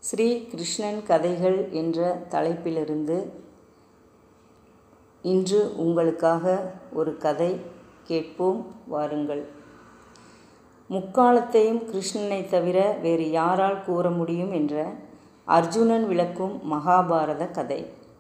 ஸ்ரீ கிருஷ்ணன் கதைகள் என்ற தலைப்பிலிருந்து இன்று உங்களுக்காக ஒரு கதை கேட்போம் வாருங்கள் முக்காலத்தையும் கிருஷ்ணனை தவிர வேறு யாரால் கூற முடியும் என்ற அர்ஜுனன் விளக்கும் மகாபாரத கதை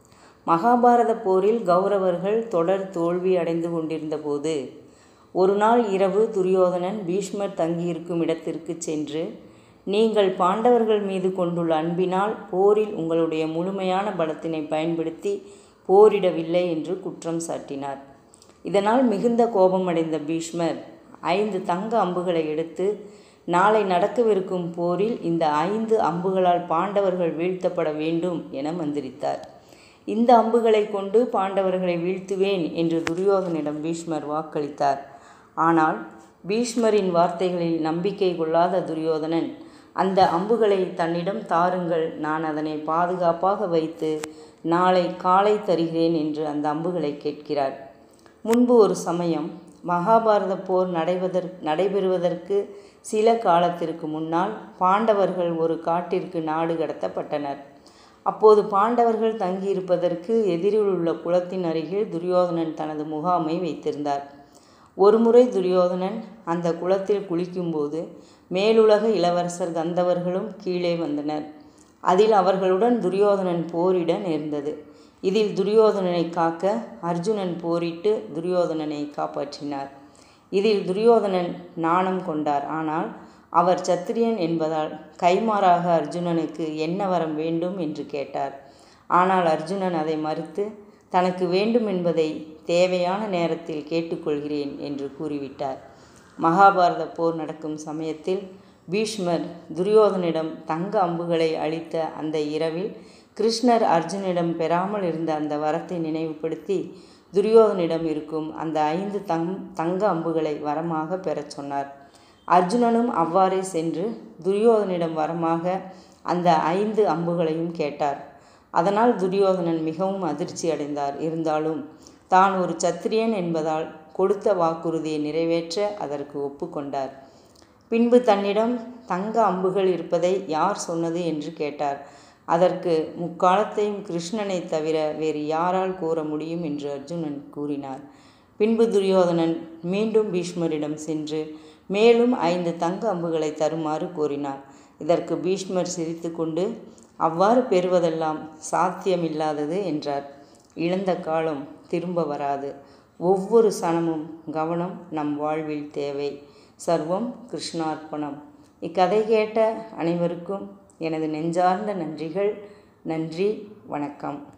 மகாபாரத போரில் கௌரவர்கள் தொடர் தோல்வி அடைந்து கொண்டிருந்த போது ஒரு நாள் இரவு துரியோதனன் பீஷ்மர் தங்கியிருக்கும் இடத்திற்கு சென்று நீங்கள் பாண்டவர்கள் மீது கொண்டுள்ள அன்பினால் போரில் உங்களுடைய முழுமையான பலத்தினை பயன்படுத்தி போரிடவில்லை என்று குற்றம் சாட்டினார் இதனால் மிகுந்த கோபமடைந்த பீஷ்மர் ஐந்து தங்க அம்புகளை எடுத்து நாளை நடக்கவிருக்கும் போரில் இந்த ஐந்து அம்புகளால் பாண்டவர்கள் வீழ்த்தப்பட வேண்டும் என மந்திரித்தார் இந்த அம்புகளை கொண்டு பாண்டவர்களை வீழ்த்துவேன் என்று துரியோதனிடம் பீஷ்மர் வாக்களித்தார் ஆனால் பீஷ்மரின் வார்த்தைகளில் நம்பிக்கை கொள்ளாத துரியோதனன் அந்த அம்புகளை தன்னிடம் தாருங்கள் நான் அதனை பாதுகாப்பாக வைத்து நாளை காலை தருகிறேன் என்று அந்த அம்புகளை கேட்கிறார் முன்பு ஒரு சமயம் மகாபாரத போர் நடைவதற் நடைபெறுவதற்கு சில காலத்திற்கு முன்னால் பாண்டவர்கள் ஒரு காட்டிற்கு நாடு கடத்தப்பட்டனர் அப்போது பாண்டவர்கள் தங்கியிருப்பதற்கு எதிரில் உள்ள குளத்தின் அருகில் துரியோதனன் தனது முகாமை வைத்திருந்தார் ஒருமுறை துரியோதனன் அந்த குளத்தில் குளிக்கும்போது மேலுலக இளவரசர் கந்தவர்களும் கீழே வந்தனர் அதில் அவர்களுடன் துரியோதனன் போரிட நேர்ந்தது இதில் துரியோதனனை காக்க அர்ஜுனன் போரிட்டு துரியோதனனை காப்பாற்றினார் இதில் துரியோதனன் நாணம் கொண்டார் ஆனால் அவர் சத்திரியன் என்பதால் கைமாறாக அர்ஜுனனுக்கு என்ன வரம் வேண்டும் என்று கேட்டார் ஆனால் அர்ஜுனன் அதை மறுத்து தனக்கு வேண்டும் என்பதை தேவையான நேரத்தில் கேட்டுக்கொள்கிறேன் என்று கூறிவிட்டார் மகாபாரத போர் நடக்கும் சமயத்தில் பீஷ்மர் துரியோதனிடம் தங்க அம்புகளை அளித்த அந்த இரவில் கிருஷ்ணர் அர்ஜுனிடம் பெறாமல் இருந்த அந்த வரத்தை நினைவுபடுத்தி துரியோதனிடம் இருக்கும் அந்த ஐந்து தங் தங்க அம்புகளை வரமாக பெறச் சொன்னார் அர்ஜுனனும் அவ்வாறே சென்று துரியோதனிடம் வரமாக அந்த ஐந்து அம்புகளையும் கேட்டார் அதனால் துரியோதனன் மிகவும் அதிர்ச்சி அடைந்தார் இருந்தாலும் தான் ஒரு சத்திரியன் என்பதால் கொடுத்த வாக்குறுதியை நிறைவேற்ற அதற்கு ஒப்புக்கொண்டார் பின்பு தன்னிடம் தங்க அம்புகள் இருப்பதை யார் சொன்னது என்று கேட்டார் அதற்கு முக்காலத்தையும் கிருஷ்ணனை தவிர வேறு யாரால் கூற முடியும் என்று அர்ஜுனன் கூறினார் பின்பு துரியோதனன் மீண்டும் பீஷ்மரிடம் சென்று மேலும் ஐந்து தங்க அம்புகளை தருமாறு கூறினார் இதற்கு பீஷ்மர் சிரித்து கொண்டு அவ்வாறு பெறுவதெல்லாம் சாத்தியமில்லாதது என்றார் இழந்த காலம் திரும்ப வராது ஒவ்வொரு சனமும் கவனம் நம் வாழ்வில் தேவை சர்வம் கிருஷ்ணார்ப்பணம் இக்கதை கேட்ட அனைவருக்கும் எனது நெஞ்சார்ந்த நன்றிகள் நன்றி வணக்கம்